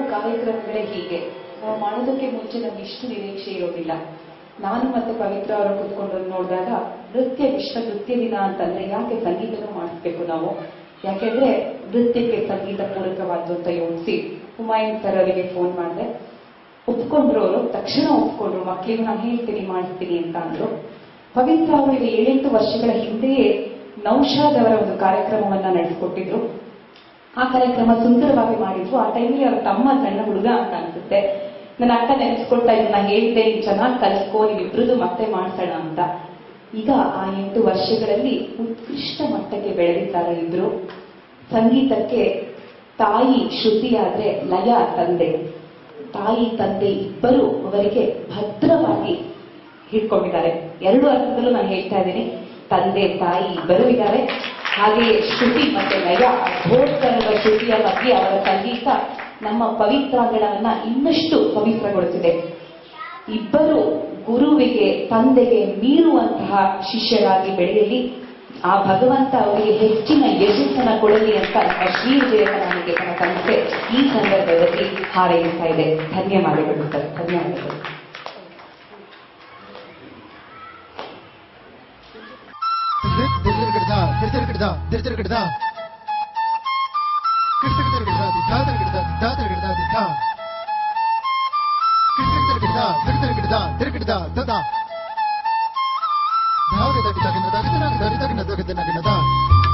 ಕಾರ್ಯಕ್ರಮಗಳೇ ಹೀಗೆ ನಾವು ಮಾಡೋದಕ್ಕೆ ಮುಂಚೆ ನಮ್ಗೆ ಇಷ್ಟು ನಿರೀಕ್ಷೆ ಇರೋದಿಲ್ಲ ನಾನು ಮತ್ತೆ ಪವಿತ್ರ ಅವರು ಕುತ್ಕೊಂಡು ನೋಡಿದಾಗ ನೃತ್ಯ ವಿಶ್ವ ನೃತ್ಯ ದಿನ ಅಂತಂದ್ರೆ ಯಾಕೆ ಸಂಗೀತನೂ ಮಾಡಿಸ್ಬೇಕು ನಾವು ಯಾಕೆಂದ್ರೆ ನೃತ್ಯಕ್ಕೆ ಸಂಗೀತ ಪೂರಕವಾದ್ದು ಅಂತ ಯೋಚಿಸಿ ಹುಮಾಯೂನ್ ಸರ್ ಅವರಿಗೆ ಫೋನ್ ಮಾಡಿದೆ ಒಪ್ಕೊಂಡ್ರು ಅವರು ತಕ್ಷಣ ಒಪ್ಕೊಂಡ್ರು ಮಕ್ಕಳಿಗೆ ನಾನು ಹೇಳ್ತೀನಿ ಮಾಡಿಸ್ತೀನಿ ಅಂತ ಅಂದ್ರು ಪವಿತ್ರ ಅವರಿಗೆ ಏಳೆಂಟು ವರ್ಷಗಳ ಹಿಂದೆಯೇ ನೌಶಾದ್ ಅವರ ಒಂದು ಕಾರ್ಯಕ್ರಮವನ್ನ ನಡೆಸಿಕೊಟ್ಟಿದ್ರು ಆ ಕಾರ್ಯಕ್ರಮ ಸುಂದರವಾಗಿ ಮಾಡಿದ್ರು ಆ ಟೈಮಲ್ಲಿ ಅವ್ರ ತಮ್ಮ ಸಣ್ಣ ಹುಡುಗ ಅಂತ ಅನ್ಸುತ್ತೆ ನನ್ನ ಅಕ್ಕ ನೆನೆಸ್ಕೊಳ್ತಾ ಇದನ್ನ ಹೇಳಿದೆ ನೀನ್ ಚೆನ್ನಾಗಿ ಕಲಿಸ್ಕೋ ನೀವಿಬ್ರದ್ದು ಮತ್ತೆ ಮಾಡ್ಸೋಣ ಅಂತ ಈಗ ಆ ಎಂಟು ವರ್ಷಗಳಲ್ಲಿ ಉತ್ಕೃಷ್ಟ ಮಟ್ಟಕ್ಕೆ ಬೆಳೆದಿದ್ದಾರೆ ಇಬ್ರು ಸಂಗೀತಕ್ಕೆ ತಾಯಿ ಶ್ರುತಿಯಾದ್ರೆ ಲಯ ತಂದೆ ತಾಯಿ ತಂದೆ ಇಬ್ಬರು ಅವರಿಗೆ ಭದ್ರವಾಗಿ ಹಿಡ್ಕೊಂಡಿದ್ದಾರೆ ಎರಡು ಅರ್ಥದಲ್ಲೂ ನಾನು ಹೇಳ್ತಾ ಇದ್ದೀನಿ ತಂದೆ ತಾಯಿ ಇಬ್ಬರು ಇದ್ದಾರೆ ಹಾಗೆಯೇ ಶ್ರುತಿ ಮತ್ತೆ ಲಯ ಅಘೋಸ್ತರದ ಶ್ರುತಿಯ ಮಧ್ಯೆ ಅವರ ಸಂಗೀತ ನಮ್ಮ ಪವಿತ್ರಾಂಗಣವನ್ನ ಇನ್ನಷ್ಟು ಪವಿತ್ರಗೊಳಿಸಿದೆ ಇಬ್ಬರು ಗುರುವಿಗೆ ತಂದೆಗೆ ಮೀರುವಂತಹ ಶಿಷ್ಯರಾಗಿ ಬೆಳೆಯಲಿ ಆ ಭಗವಂತ ಅವರಿಗೆ ಹೆಚ್ಚಿನ ಯಶಸ್ಸನ್ನ ಕೊಡಲಿ ಅಂತ ನಮ್ಮ ಶ್ರೀ ವಿಜಯಕರಾಣಿಕೆತನ ಸಂಸ್ಥೆ ಈ ಸಂದರ್ಭದಲ್ಲಿ ಹಾರೈಸ್ತಾ ಇದೆ ಧನ್ಯವಾದಗಳು ಸರ್ ಧನ್ಯವಾದಗಳು ತಿರ್ತಿರ್ಗಿಡ್ದ ತಿರ್ತಿರ್ಗಿಡ್ದ ತಿರ್ತಿರ್ಗಿಡ್ದ ಕಿಡ್ತಿರ್ಗಿಡ್ದ ದಿದ್ದಾತಿರ್ಗಿಡ್ದ ದಿದ್ದಾತಿರ್ಗಿಡ್ದ ದಿದ್ದ ಕಿಡ್ತಿರ್ಗಿಡ್ದ ತಿರ್ತಿರ್ಗಿಡ್ದ ತಿರ್ಗಿಡ್ದ ದದ ಧಾವಗದ ಗಿಡಗಿನದ ಗಿಡಗಿನದ ಗಿಡಗಿನದ ಗಿಡಗಿನದ